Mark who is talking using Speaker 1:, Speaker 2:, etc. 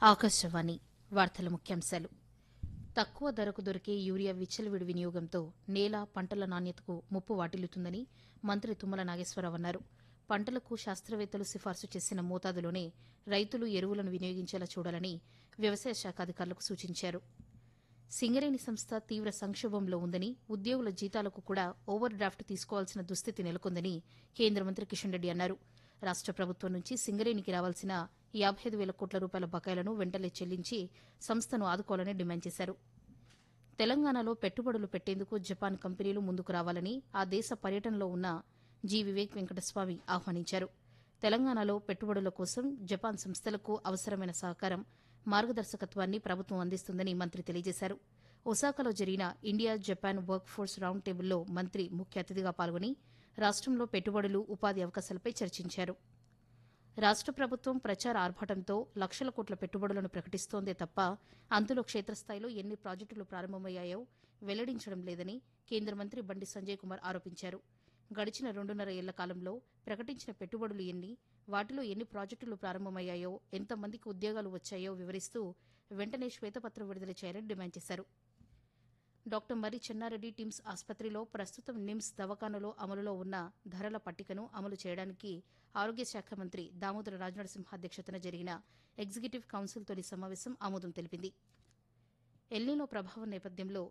Speaker 1: ఆకాశవాణి వార్తల ముఖ్యాంశాలు తక్కువ ధరకు దొరికే యూరియా విచ్చలవిడి వినియోగంతో నేల పంటల నాణ్యతకు ముప్పు వాటిల్లుతుందని మంత్రి తుమ్మల నాగేశ్వరరావు అన్నారు పంటలకు శాస్త్రవేత్తలు సిఫార్సు చేసిన మోతాదులోనే రైతులు ఎరువులను వినియోగించేలా చూడాలని వ్యవసాయ శాఖ అధికారులకు సూచించారు సింగరేణి సంస్థ తీవ్ర సంక్షోభంలో ఉందని ఉద్యోగుల జీతాలకు కూడా ఓవర్ డ్రాఫ్ట్ తీసుకోవాల్సిన దుస్థితి నెలకొందని కేంద్ర మంత్రి కిషన్ రెడ్డి అన్నారు రాష్ట ప్రభుత్వం నుంచి సింగరేణికి రావాల్సిన యాబై ఐదు వేల కోట్ల రూపాయల బకాయిలను వెంటనే చెల్లించి సంస్థను ఆదుకోవాలని డిమాండ్ చేశారు తెలంగాణలో పెట్టుబడులు పెట్టేందుకు జపాన్ కంపెనీలు ముందుకు రావాలని ఆ దేశ పర్యటనలో ఉన్న జి వివేక్ వెంకటస్వామి ఆహ్వానించారు తెలంగాణలో పెట్టుబడుల కోసం జపాన్ సంస్థలకు అవసరమైన సహకారం మార్గదర్శకత్వాన్ని ప్రభుత్వం అందిస్తుందని మంత్రి తెలియజేశారు ఒసాకాలో జరిగిన India Japan work force round టేబుల్లో మంత్రి ముఖ్య అతిథిగా పాల్గొని రాష్టంలో పెట్టుబడులు ఉపాధి అవకాశాలపై చర్చించారు రాష్ట ప్రభుత్వం ప్రచార ఆర్భాటంతో లక్షల కోట్ల పెట్టుబడులను ప్రకటిస్తోందే తప్ప అందులో క్షేత్రస్థాయిలో ఎన్ని ప్రాజెక్టులు ప్రారంభమయ్యాయో వెల్లడించడం లేదని కేంద్ర మంత్రి బండి సంజయ్ కుమార్ ఆరోపించారు గడిచిన రెండున్నర ఏళ్ల కాలంలో ప్రకటించిన పెట్టుబడులు ఎన్ని వాటిలో ఎన్ని ప్రాజెక్టులు ప్రారంభమయ్యాయో ఎంతమందికి ఉద్యోగాలు వచ్చాయో వివరిస్తూ వెంటనే శ్వేతపత్రం విడుదల చేయాలని డిమాండ్ చేశారు డాక్టర్ మర్రి చెన్నారెడ్డి టిమ్స్ ఆసుపత్రిలో ప్రస్తుతం నిమ్స్ దవాఖానలో అమలులో ఉన్న ధరల పట్టికను అమలు చేయడానికి ఆరోగ్య శాఖ మంత్రి దామోదర రాజనరసింహ అధ్యక్షతన జరిగిన ఎగ్జిక్యూటివ్ కౌన్సిల్ తొలి సమావేశం ఆమోదం తెలిపింది ఎల్నీలో ప్రభావం నేపథ్యంలో